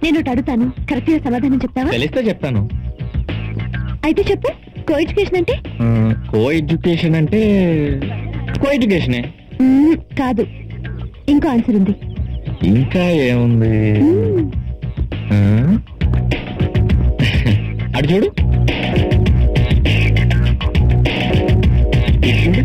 నేను ఒకటి అడుగుతాను కరెక్ట్ గా సమాధానం చెప్తావా తెలిస్తే చెప్తాను అయితే చెప్పు కో ఎడ్యుకేషన్ అంటే కో ఎడ్యుకేషన్ అంటే కో ఎడ్యుకేషనే మ్మ్, కాదు ఇంకో ఆన్సర్ ఉంది ఇంకా ఏముంది మ్మ్, ఆ? అటు చూడు ఇటు చూడు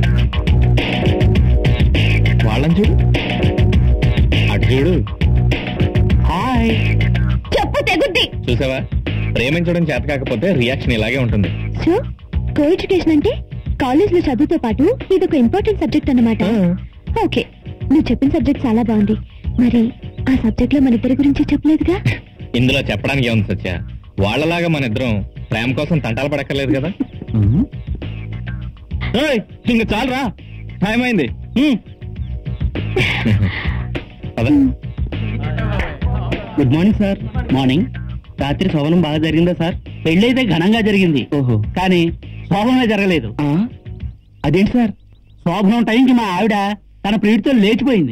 వాళ్ళని చూడు అటు చూడు హాయ్ చెప్పు తెగుద్ది చూసావా ప్రేమించడం చేత కాకపోతే రియాక్షన్ ఇలాగే ఉంటుంది సో కో ఎడ్యుకేషన్ అంటే కాలేజ్ లో చదువుతో పాటు ఇది ఒక ఇంపార్టెంట్ సబ్జెక్ట్ అన్నమాట ఓకే నువ్వు చెప్పిన సబ్జెక్ట్ చాలా బాగుంది మరి ఆ సబ్జెక్ట్ లో మన ఇద్దరి గురించి చెప్పలేదుగా ఇందులో చెప్పడానికి ఏముంది సత్య వాళ్ళలాగా మన ఇద్దరం ప్రేమ కోసం తంటాలు పడక్కర్లేదు కదా ఏయ్, ఇంక చాలరా టైం అయింది హ్మ్. పద. గుడ్ మార్నింగ్ సార్ మార్నింగ్ రాత్రి శోభనం బాగా జరిగిందా సార్ పెళ్ళైతే ఘనంగా జరిగింది ఓహో కానీ శోభనమే జరగలేదు అదేంటి సార్ శోభనం టైంకి మా ఆవిడ తన ప్రీతితో లేచిపోయింది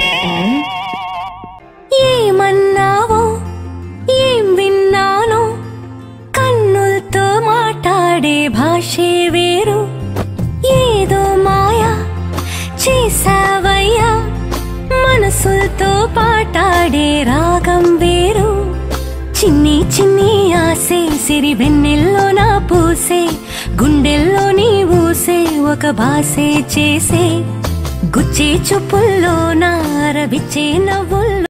ఏమన్నావో ఏం విన్నానో కన్నులతో మాట్లాడే భాషే వేరు ఏదో మాయా చేసావయ్యా మనసులతో పాటాడే రాగం వేరు చిన్ని చిన్ని ఆసే సిరి వెన్నెల్లో నా పూసే గుండెల్లో నీ ఊసే ఒక భాసే చేసే గుచ్చే చూపుల్లో నా రవిచ్చే నవ్వుల్లో